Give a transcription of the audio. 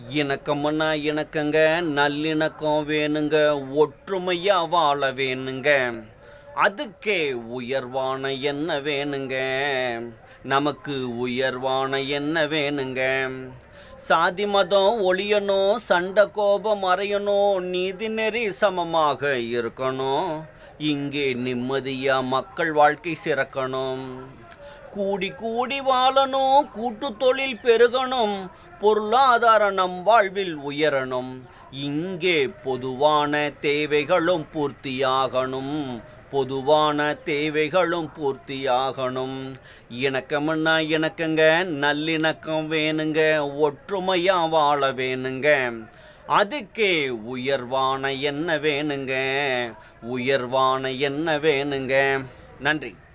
இணக்கம்னா இணக்கங்க நல்லிணக்கம் வேணுங்க ஒற்றுமையா வாழ வேணுங்க அதுக்கே உயர்வான என்ன வேணுங்க நமக்கு உயர்வான என்ன வேணுங்க சாதி மதம் ஒழியணும் சண்டை கோபம் மறையணும் நீதி நெறி சமமாக இருக்கணும் இங்கே நிம்மதியா மக்கள் வாழ்க்கை சிறக்கணும் கூடி கூடி வாழணும் கூட்டு தொழில் பெருகணும் பொருளாதாரம் நம் வாழ்வில் உயரணும் இங்கே பொதுவான தேவைகளும் பூர்த்தியாகணும் பொதுவான தேவைகளும் பூர்த்தியாகணும் இணக்கம்னா இணக்கங்க நல்லிணக்கம் வேணுங்க ஒற்றுமையா வாழ வேணுங்க அதுக்கே உயர்வான என்ன வேணுங்க உயர்வான என்ன வேணுங்க நன்றி